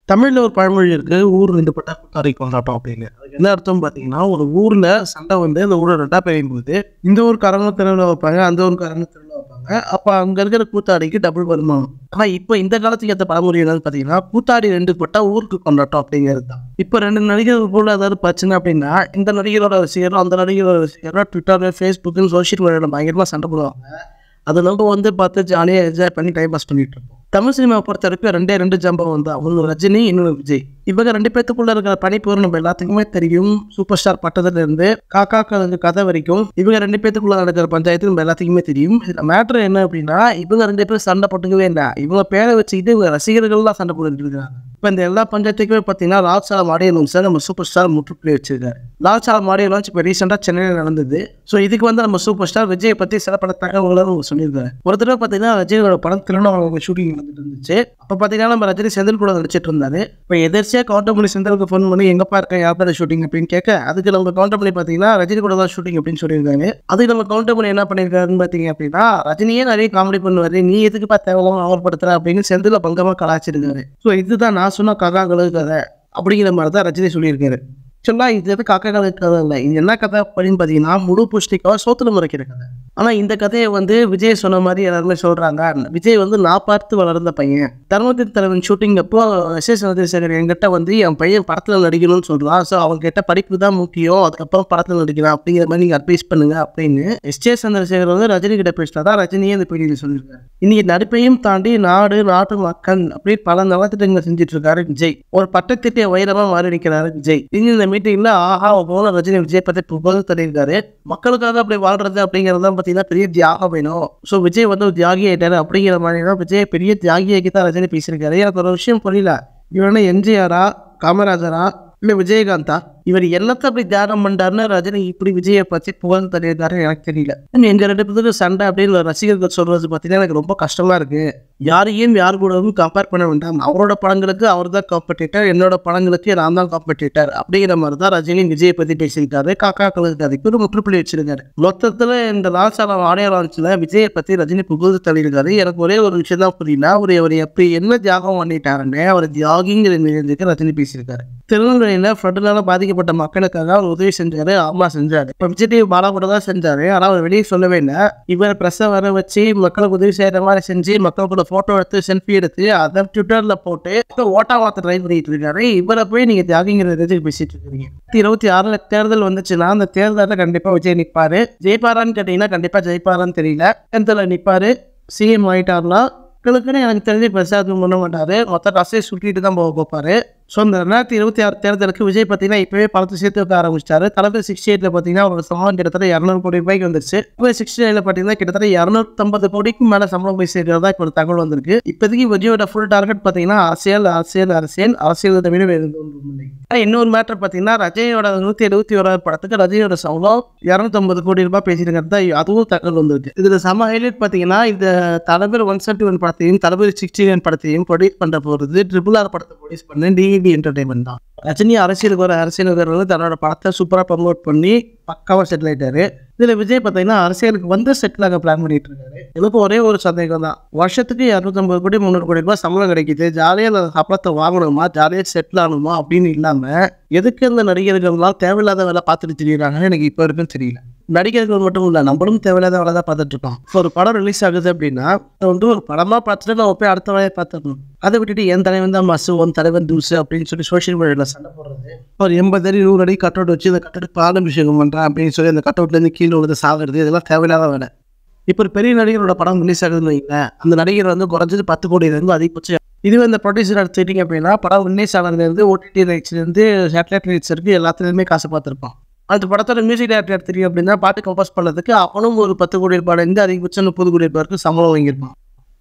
தமிழ்ல ஒரு பழமொழி இருக்கு ஊர் ரெண்டு பட்டா கூத்தாடி கொண்டாட்டம் அப்படின்னு அதுக்கு என்ன அர்த்தம் பார்த்தீங்கன்னா ஒரு ஊர்ல சண்டை வந்து அந்த ஊரை ரெண்டா பிரியும் போது இந்த ஊருக்காரங்க திருவிழா வைப்பாங்க அந்த ஊருக்காரங்க திருவிழா வைப்பாங்க அப்போ அங்க இருக்கிற கூத்தாடிக்கு டபுள் வருமானம் ஆனா இப்போ இந்த காலத்துக்கு ஏற்ற பழமொழி என்னன்னு பார்த்தீங்கன்னா கூத்தாடி ரெண்டு பட்டா ஊருக்கு கொண்டாட்டம் அப்படிங்கிறது தான் இப்போ ரெண்டு நடிகர்கள் போல ஏதாவது பிரச்சனை அப்படின்னா இந்த நடிகரோட ரசிகரும் அந்த நடிகரோட ரசிகரும் ட்விட்டர் ஃபேஸ்புக்கு சோஷியல் மீடியாவில் பயங்கரமாக சண்டை போடுவாங்க அது நம்ம வந்து பார்த்து ஜாலியாக என்ஜாய் பண்ணி டைம் பாஸ் பண்ணிட்டு இருப்போம் தமிழ் சினிமாவை பொறுத்த வரைக்கும் ரெண்டே ரெண்டு ஜம்பம் தான் ஒன்று ரஜினி இன்னொன்று விஜய் இவங்க ரெண்டு பேத்துக்குள்ள இருக்கிற பனிப்போர் நம்ம எல்லாத்துக்குமே தெரியும் சூப்பர் ஸ்டார் பட்டதுல இருந்து காக்கா கலந்து கதை வரைக்கும் இவங்க ரெண்டு பேத்துக்குள்ள நடக்கிற பஞ்சாயத்து நம்ம எல்லாத்துக்குமே தெரியும் இதுல மேட்ரு என்ன அப்படின்னா இவங்க ரெண்டு பேரும் சண்டை போட்டுக்கவே இல்லை இவங்க பேரை வச்சுக்கிட்டு இவங்க ரசிகர்கள்லாம் சண்டை போட்டுட்டு இருக்காங்க இப்போ இந்த எல்லா பஞ்சாயத்துக்குமே பார்த்தீங்கன்னா லால்சால மாடியல் சார் நம்ம சூப்பர் ஸ்டார் முற்றுப்புள்ளி வச்சிருக்காரு லால்சால மாடியல் லான்ச் இப்போ ரீசெண்டாக சென்னையில் நடந்தது ஸோ இதுக்கு வந்து நம்ம சூப்பர் ஸ்டார் விஜய் பற்றி சில பல தகவல்களும் அவங்க சொல்லியிருக்காரு ஒரு தடவை பார்த்தீங்கன்னா விஜயோட படம் திருவண்ணாமலை ஷூட்டிங் நடந்துட்டு இருந்துச்சு அப்போ பார்த்தீங்கன்னா நம்ம ரஜினி செந்தில் கூட நடிச்சிட்டு இருந்தாரு இப்போ எதிர்ச்சியாக கவுண்டமணி செந்திலுக்கு ஃபோன் பண்ணி எங்கப்பா இருக்கேன் யார் ஷூட்டிங் அப்படின்னு கேட்க அதுக்கு நம்ம கவுண்டமணி பார்த்தீங்கன்னா ரஜினி கூட தான் ஷூட்டிங் அப்படின்னு சொல்லியிருக்காங்க அதுக்கு நம்ம கவுண்டமணி என்ன பண்ணியிருக்காருன்னு பார்த்தீங்க அப்படின்னா ரஜினியே நிறைய காமெடி பண்ணுவாரு நீ எதுக்குப்பா தேவையில்லாம அவர்படுத்துற அப்படின்னு செந்தில பங்கமாக கலாச்சிருக்காரு ஸோ இதுதான் நான் சொன்ன கதாக்களுக்கு கதை அப்படிங்கிற மாதிரி தான் ரஜினி சொல்லியிருக்காரு ஆக்சுவலாக இது எது காக்காக்களுக்கு கதை இல்லை இது என்ன கதை அப்படின்னு பார்த்தீங்கன்னா முழு புஷ்டிக்காக சோத்துல முறைக்கிற கதை ஆனால் இந்த கதையை வந்து விஜய் சொன்ன மாதிரி எல்லாருமே சொல்கிறாங்க விஜய் வந்து நான் பார்த்து வளர்ந்த பையன் தர்மத்தின் தலைவன் ஷூட்டிங் அப்போ எஸ் எஸ் சந்திரசேகர் என்கிட்ட வந்து என் பையன் படத்தில் நடிக்கணும்னு சொல்கிறான் ஸோ அவங்க கிட்ட படிப்பு தான் முக்கியம் அதுக்கப்புறம் படத்தில் நடிக்கலாம் அப்படிங்கிற மாதிரி நீங்கள் அட்வைஸ் பண்ணுங்க அப்படின்னு எஸ் ஜே சந்திரசேகர் வந்து ரஜினி கிட்ட பேசினா தான் ரஜினியே இந்த பேட்டியில் சொல்லியிருக்காரு இன்னைக்கு நடிப்பையும் தாண்டி நாடு நாட்டு மக்கள் அப்படி பல நலத்திட்டங்களை செஞ்சுட்டு இருக்காரு விஜய் ஒரு பட்டத்திட்டிய வைரமா மாறி நிற்கிறாரு விஜய் இனி இந்த மீட்டிங்ல ஆஹா போல ரஜினி விஜய் பத்தி புகழ் தெரிவிக்காரு மக்களுக்காக அப்படி வாழ்றது அப்படிங்கிறது தான் பார்த்தீங்கன்னா பெரிய தியாகம் வேணும் ஸோ விஜய் வந்து ஒரு தியாகி ஆயிட்டாரு அப்படிங்கிற மாதிரி தான் விஜய் பெரிய தியாகியாக்கி தான் ரஜினி பேசியிருக்காரு எனக்கு ஒரு விஷயம் புரியல இவர் என்ன எம்ஜிஆரா காமராஜரா இல்லை விஜயகாந்தா இவர் எல்லாத்த அப்படி தியானம் பண்ணாருன்னு ரஜினி இப்படி விஜயை பற்றி புகழ் தருகிறாரு எனக்கு தெரியல எங்க ரெண்டு பேருக்கு சண்டை அப்படின்னு ரசிகர்கள் சொல்றது பார்த்தீங்கன்னா எனக்கு ரொம்ப கஷ்டமா இருக்கு யாரையும் யார் கூடவும் கம்பேர் பண்ண வேண்டாம் அவரோட படங்களுக்கு அவர் தான் காம்படிட்டர் என்னோட படங்களுக்கு நான் தான் காம்படிட்டர் அப்படிங்கிற மாதிரி தான் ரஜினி விஜயை பற்றி பேசியிருக்காரு காக்கா கலருக்கு அதுக்கு ஒரு முற்றுப்புள்ளி வச்சிருக்காரு மொத்தத்தில் இந்த லான்ச்சான ஆடியோ லான்ச்சில் விஜயை பற்றி ரஜினி புகழ்ந்து தள்ளியிருக்காரு எனக்கு ஒரே ஒரு விஷயம் தான் புரியல அவர் அவர் எப்படி என்ன தியாகம் பண்ணிட்டாருன்னு அவர் தியாகிங்கிற நிலையத்துக்கு ரஜினி பேசியிருக்காரு திருநெல்வேலியில் ஃப்ளட்டுனால பாதிக்கப்பட்ட மக்களுக்காக அவர் உதவி செஞ்சாரு ஆமா செஞ்சாரு இப்போ விஜய் டிவி பாலா கூட தான் செஞ்சாரு ஆனால் அவர் வெளியே சொல்லவே இல்லை இவர் ப்ரெஸ்ஸை வர வச்சு மக்களுக்கு உதவி செய்யற மாதிரி செஞ்சு மக்கள் கூட ஃபோட்டோ எடுத்து செல்ஃபி எடுத்து அதை ட்விட்டரில் போட்டு இப்போ ஓட்டா வார்த்தை ட்ரை பண்ணிட்டு இருக்காரு இவரை போய் நீங்கள் தியாகிங்கிற ரஜினி பேசிட்டு இருக்கீங்க இருபத்தி ஆறுல தேர்தல் வந்துச்சுன்னா அந்த தேர்தலில் கண்டிப்பாக விஜய் நிற்பாரு ஜெயிப்பாரான்னு கேட்டிங்கன்னா கண்டிப்பாக ஜெயிப்பாரான்னு தெரியல தேர்தலில் நிற்பாரு சிஎம் ஆகிட்டார்னா மக்களுக்குன்னு எனக்கு தெரிஞ்சு பெருசாக எதுவும் பண்ண மாட்டாரு மொத்த காசையை சுட்டிட்டு தான் போக போப்பாரு ஸோ இந்த ரெண்டாயிரத்தி இருபத்தி ஆறு தேர்தலுக்கு விஜய் பார்த்தீங்கன்னா இப்போவே பணத்தை சேர்த்து வைக்க ஆரம்பிச்சிட்டாரு தளபதி சிக்ஸ்டி எயிட்டில் பார்த்தீங்கன்னா அவரோட சம்பளம் கிட்டத்தட்ட இரநூறு கோடி ரூபாய்க்கு வந்துருச்சு இப்போ சிக்ஸ்டி நைனில் பார்த்தீங்கன்னா கிட்டத்தட்ட இரநூத்தம்பது கோடிக்கும் மேலே சம்பளம் போய் சேர்க்கிறதா இப்போ ஒரு தகவல் வந்திருக்கு இப்போதைக்கு விஜயோட ஃபுல் டார்கெட் பார்த்தீங்கன்னா அரசியல் அரசியல் அரசியல் அரசியல் தவிர வேறு எதுவும் ஒன்றும் இல்லை ஆனா இன்னொரு மேட்டர் பார்த்தீங்கன்னா ரஜினியோட நூற்றி எழுபத்தி ஓராவது படத்துக்கு ரஜினியோட சம்பளம் இரநூத்தம்பது கோடி ரூபாய் பேசியிருக்கிறது தான் அதுவும் தகவல் வந்திருக்கு இதில் செம ஹைலைட் பார்த்தீங்கன்னா இந்த தளபதி ஒன் செவன்டி ஒன் படத்தையும் தளபதி சிக்ஸ்டி நைன் படத்தையும் ப்ரொடியூஸ் பண்ண போகிறது ட்ரிபிள் ஆர் படத்தை ப்ரொடியூஸ் பண்ண டிஇடி என்டர்டைன்மெண்ட் தான் ரஜினி அரசியலுக்கு வர அரசியலுக்கு வந்து தன்னோட படத்தை சூப்பராக ப்ரமோட் பண்ணி பக்காவாக செட்டில் ஆயிட்டாரு இதில் விஜய் பார்த்தீங்கன்னா அரசியலுக்கு வந்து செட்டில் ஆக பிளான் பண்ணிட்டு இருக்காரு எனக்கு ஒரே ஒரு சந்தேகம் தான் வருஷத்துக்கு இரநூத்தம்பது கோடி முந்நூறு கோடி ரூபாய் சம்பளம் கிடைக்குது ஜாலியாக அந்த சம்பளத்தை வாங்கணுமா ஜாலியாக செட்டில் ஆகணுமா அப்படின்னு இல்லாமல் எதுக்கு இந்த நடிகர்கள்லாம் தேவையில்லாத வேலை பார்த்துட்டு தெரியுறாங்கன்னு எனக்கு இப்போ வரைக்கும் தெரியல நடிகர்கள் மட்டும் இல்லை நம்மளும் தேவையில்லாத வேலை தான் பார்த்துட்டு இருக்கோம் இப்போ ஒரு படம் ரிலீஸ் ஆகுது அப்படின்னா அதை வந்து ஒரு படமாக பார்த்துட்டு நம்ம போய் அடுத்த வேலையை பார்த்துடணும் அதை விட்டுட்டு என் தலைவன் தான் மசு உன் தலைவன் தூசு அப்படின்னு சொல்லி சோஷியல் மீடியாவில் சண்டை போடுறது ஒரு எண்பது அடி நூறு அடி கட் அவுட் வச்சு இந்த கட் அவுட் பாலாபிஷேகம் பண்ணுறேன் அப்படின்னு சொல்லி அந்த கட் அவுட்லேருந்து கீழே விழுந்து சாகுறது இதெல்லாம் தேவையில்லாத வேலை இப்போ ஒரு பெரிய நடிகரோட படம் ரிலீஸ் ஆகுதுன்னு வைங்களேன் அந்த நடிகர் வந்து குறைஞ்சது பத்து கோடியிலேருந்து அதிகபட்சம் இதுவே இந்த ப்ரொடியூசர் எடுத்துக்கிட்டிங்க அப்படின்னா படம் ரிலீஸ் ஆனதுலேருந்து ஓடிடி ரைட்ஸ்லேருந்து சேட்டலைட் ரைட்ஸ் இருக்குது எல்லாத்துலேயுமே காசு பார்த்துருப்பான் அந்த படத்தோட மியூசிக் டேரக்டர் எடுத்துட்டீங்க அப்படின்னா பாட்டு கம்போஸ் பண்ணதுக்கு அவனும் ஒரு பத்து கோடி ரூபாயிலேருந்து அதிகபட்சம் முப்பது கோடி ரூபாய்க்கு சம்பளம் வாங்கியிருப்பான்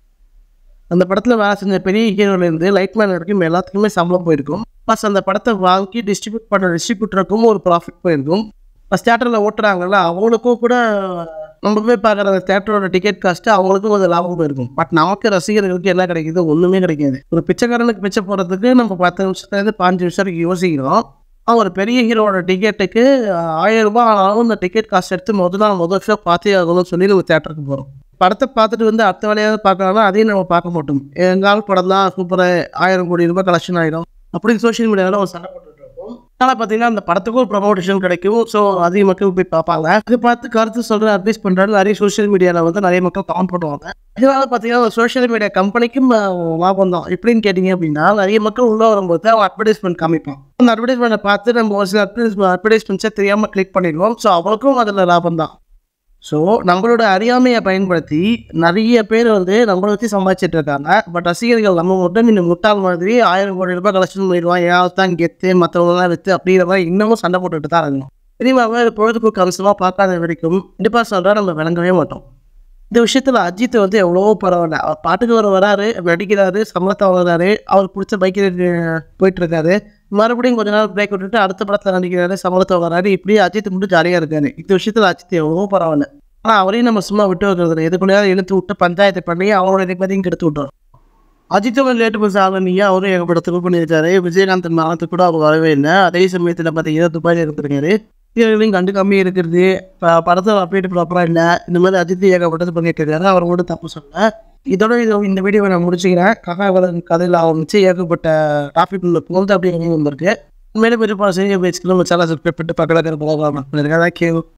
அந்த படத்தில் வேலை செஞ்ச பெரிய ஹீரோலேருந்து லைட்மேன் வரைக்கும் எல்லாத்துக்குமே சம்பளம் போயிருக்கும் ப்ளஸ் அந்த படத்தை வாங்கி டிஸ்ட்ரிபியூட் பண்ண டிஸ்ட்ரிபியூட்டருக்கும் ஒரு ப்ராஃபிட் போயிருக்கும் ப்ளஸ் தேட்டரில் ஓட்டுறாங்கல்ல அவங்களுக்கும் கூட நம்ம போய் பார்க்குற அந்த தேட்டரோட டிக்கெட் காஸ்ட்டு அவங்களுக்கும் கொஞ்சம் லாபம் போயிருக்கும் பட் நமக்கு ரசிகர்களுக்கு என்ன கிடைக்குது ஒன்றுமே கிடைக்காது ஒரு பிச்சைக்காரனுக்கு பிச்சை போகிறதுக்கு நம்ம பத்து நிமிஷத்துலேருந்து பாஞ்சு நிமிஷம் வரைக்கும் யோசிக்கிறோம் அவன் ஒரு பெரிய ஹீரோட டிக்கெட்டுக்கு ஆயிரம் ரூபாய் ஆனாலும் இந்த டிக்கெட் காசு எடுத்து முதல் நாள் முதல் ஷோ பார்த்தே ஆகணும்னு சொல்லி நம்ம தேட்டருக்கு போகிறோம் படத்தை பார்த்துட்டு வந்து அடுத்த வேலையாவது பார்க்கலாம்னா அதையும் நம்ம பார்க்க மாட்டோம் எங்காலும் படம் தான் சூப்பராக ஆயிரம் கோடி ரூபாய் கலெக்ஷன் ஆகிடும் அப்படின்னு சோஷியல் மீடியாவில் ஒரு சண்டை போட்டுட்டு இருக்கும் ஆனால் பார்த்தீங்கன்னா அந்த படத்துக்கும் ஒரு ப்ரமோஷன் கிடைக்கும் ஸோ அதிக மக்கள் போய் பார்ப்பாங்க அது பார்த்து கருத்து சொல்கிற அட்வைஸ் பண்ணுறாரு நிறைய சோஷியல் மீடியாவில் வந்து நிறைய மக்கள் கமெண்ட் பண்ணுவாங்க இதனால பார்த்தீங்கன்னா சோஷியல் மீடியா கம்பெனிக்கும் அஹ், லாபம் தான் எப்படின்னு கேட்டிங்க அப்படின்னா நிறைய மக்கள் உள்ளே வரும்போது அவன் அட்வர்டைஸ்மெண்ட் காமிப்பான் அந்த அட்வர்டைஸ்மெண்ட்டை பார்த்து நம்ம ஒரு சில அட்வர்டைஸ்மெண்ட் அட்வர்டைஸ்மெண்ட்ஸை தெரியாமல் கிளிக் பண்ணிடுவோம் ஸோ அவங்களுக்கும் அதில் லாபம் தான் ஸோ நம்மளோட அறியாமையை பயன்படுத்தி நிறைய பேர் வந்து நம்மளை வச்சு சம்பாதிச்சிட்டு இருக்காங்க பட் ரசிகர்கள் நம்ம மட்டும் இந்த முட்டாள் மாதிரி ஆயிரம் கோடி ரூபாய் கலெக்ஷன் பண்ணிடுவான் ஏதாவது தான் கெத்து மற்றவங்களாம் வித்து அப்படிங்கிற மாதிரி இன்னமும் சண்டை போட்டுட்டு தான் இருக்கணும் சினிமாவை பொழுதுபோக்கு அம்சமாக பார்க்காத வரைக்கும் கண்டிப்பாக சொல்கிறா நம்ம விளங்கவே மாட்டோம் இந்த விஷயத்தில் அஜித் வந்து எவ்வளவோ பரவாயில்ல அவர் பாட்டுக்கு வர வராரு நடிக்கிறாரு சம்பளத்தை வராரு அவருக்கு பிடிச்ச பைக்கில் போயிட்டு இருக்காரு மறுபடியும் கொஞ்ச நாள் பிரேக் விட்டுட்டு அடுத்த படத்தில் நடிக்கிறாரு சம்பளத்தை வராரு இப்படி அஜித் மட்டும் ஜாலியாக இருக்காரு இந்த விஷயத்தில் அஜித் எவ்வளவோ பரவாயில்ல ஆனால் அவரையும் நம்ம சும்மா விட்டு வைக்கிறது எதுக்குள்ளேயாவது இழுத்து விட்டு பஞ்சாயத்து பண்ணி அவங்களோட நிம்மதியும் கெடுத்து விட்டுறோம் அஜித்தும் லேட்டு பஸ் ஆகலையா அவரும் ஏகப்பட்ட பண்ணியிருக்காரு விஜயகாந்தன் மாதத்துக்கு கூட அவர் வரவே இல்லை அதே சமயத்தில் பார்த்தீங்கன்னா துபாயில் இருந்திருக்காரு ஹீரோயினையும் கண்டுக்காமே இருக்கிறது இப்போ படத்தில் அப்டேட் ப்ராப்பராக இல்லை இந்த மாதிரி அஜித் ஏகப்பட்டது பண்ணிட்டு இருக்காரு அவர் கூட தப்பு சொல்ல இதோட இது இந்த வீடியோவை நான் முடிச்சுக்கிறேன் ககாவலன் கதையில் ஆரம்பிச்சு ஏகப்பட்ட டாபிக் உள்ள புகழ்ந்து அப்படியே வந்திருக்கு மேலும் பெரிய செய்தி பேச்சுக்கு நம்ம சேனல் சப்ஸ்கிரைப் பண்ணிட்டு பக்கத்தில் இருக்கிற போகலாம் தேங்க்யூ